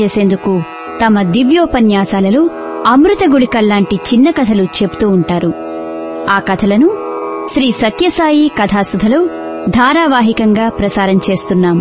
చేసేందుకు తమ దివ్యోపన్యాసాలలో అమృత గుళికల్లాంటి చిన్న కథలు చెప్తూ ఉంటారు ఆ కథలను శ్రీ సత్యసాయి కథాసుధలో ధారావాహికంగా ప్రసారం చేస్తున్నాం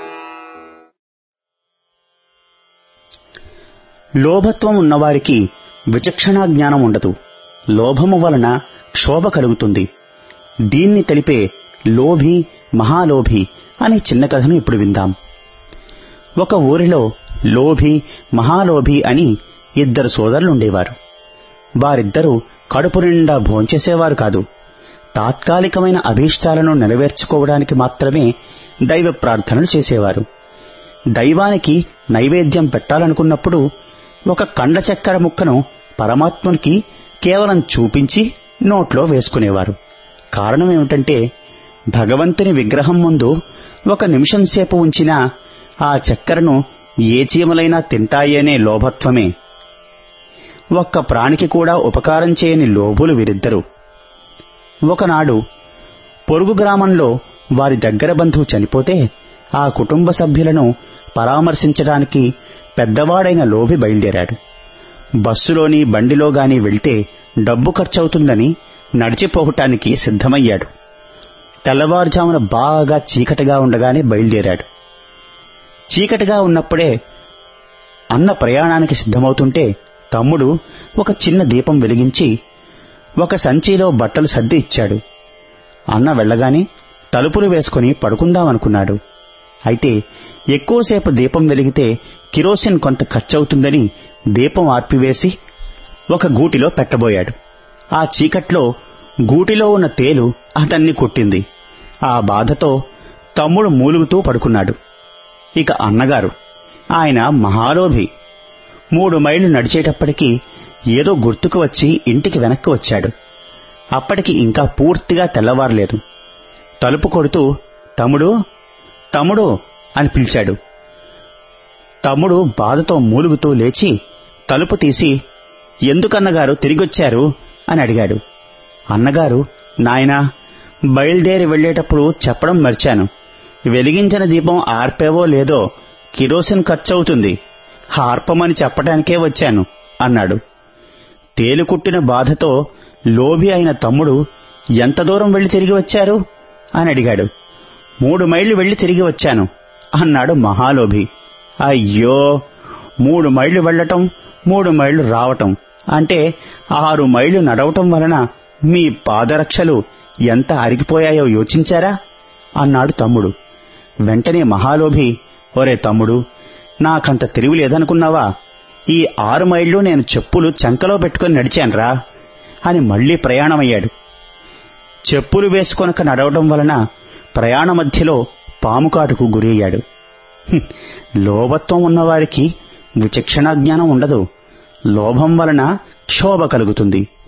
లోభత్వం ఉన్నవారికి విచక్షణా జ్ఞానం ఉండదు లోభము వలన క్షోభ కలుగుతుంది దీన్ని తెలిపే లోభి మహాలోభి అనే చిన్న కథను ఇప్పుడు విందాం ఒక ఊరిలో లోభి మహాలోభి అని ఇద్దరు సోదరులుండేవారు వారిద్దరూ కడుపు నిండా భోంచేసేవారు కాదు తాత్కాలికమైన అభీష్టాలను నెరవేర్చుకోవడానికి మాత్రమే దైవ ప్రార్థనలు చేసేవారు దైవానికి నైవేద్యం పెట్టాలనుకున్నప్పుడు ఒక కండ చక్కెర ముక్కను పరమాత్మనికి కేవలం చూపించి నోట్లో వేసుకునేవారు కారణం ఏమిటంటే భగవంతుని విగ్రహం ముందు ఒక నిమిషం సేపు ఉంచిన ఆ చక్కెరను ఏ చీమలైనా తింటాయనే లోభత్వమే ఒక్క ప్రాణికి కూడా ఉపకారం చేయని లోభులు వీరిద్దరు ఒకనాడు పొరుగు గ్రామంలో వారి దగ్గర బంధువు చనిపోతే ఆ కుటుంబ సభ్యులను పరామర్శించడానికి పెద్దవాడైన లోభి బయలుదేరాడు బస్సులోని బండిలో గాని వెళ్తే డబ్బు ఖర్చవుతుందని నడిచిపోవటానికి సిద్ధమయ్యాడు తెల్లవారుజామున బాగా చీకటిగా ఉండగానే బయలుదేరాడు చీకటిగా ఉన్నప్పుడే అన్న ప్రయాణానికి సిద్ధమవుతుంటే తమ్ముడు ఒక చిన్న దీపం వెలిగించి ఒక సంచిలో బట్టలు సర్ది ఇచ్చాడు అన్న వెళ్ళగానే తలుపులు వేసుకుని పడుకుందామనుకున్నాడు అయితే ఎక్కువసేపు దీపం వెలిగితే కిరోసిన్ కొంత ఖర్చవుతుందని దీపం ఆర్పివేసి ఒక గూటిలో పెట్టబోయాడు ఆ చీకట్లో గూటిలో ఉన్న తేలు అతన్ని కొట్టింది ఆ బాధతో తమ్ముడు మూలుగుతూ పడుకున్నాడు ఇక అన్నగారు ఆయన మహాలోభి మూడు మైళ్ళు నడిచేటప్పటికి ఏదో గుర్తుకు వచ్చి ఇంటికి వెనక్కి వచ్చాడు అప్పటికి ఇంకా పూర్తిగా తెల్లవారలేదు తలుపు కొడుతూ తమ్ముడు తమ్ముడు అని పిలిచాడు తమ్ముడు బాధతో మూలుగుతూ లేచి తలుపు తీసి ఎందుకన్నగారు తిరిగొచ్చారు అని అడిగాడు అన్నగారు నాయనా బయలుదేరి వెళ్లేటప్పుడు చెప్పడం మర్చాను వెలిగించిన దీపం ఆర్పేవో లేదో కిరోసిన్ ఖర్చవుతుంది హార్పమని చెప్పడానికే వచ్చాను అన్నాడు తేలుకుట్టిన బాధతో లోభి అయిన తమ్ముడు ఎంత దూరం వెళ్లి తిరిగి వచ్చారు అని అడిగాడు మూడు మైళ్లు వెళ్లి తిరిగి వచ్చాను అన్నాడు మహాలోభి అయ్యో మూడు మైళ్లు వెళ్లటం మూడు మైళ్లు రావటం అంటే ఆరు మైళ్లు నడవటం వలన మీ పాదరక్షలు ఎంత అరిగిపోయాయో యోచించారా అన్నాడు తమ్ముడు వెంటనే మహాలోభి ఒరే తమ్ముడు నాకంత తెలివి లేదనుకున్నావా ఈ ఆరు మైళ్ళు నేను చెప్పులు చంకలో పెట్టుకుని నడిచాన్రా అని మళ్లీ ప్రయాణమయ్యాడు చెప్పులు వేసుకొనక నడవడం వలన ప్రయాణ మధ్యలో పాముకాటుకు గురయ్యాడు హ్మ్, లోభత్వం ఉన్నవారికి విచక్షణా జ్ఞానం ఉండదు లోభం వలన క్షోభ కలుగుతుంది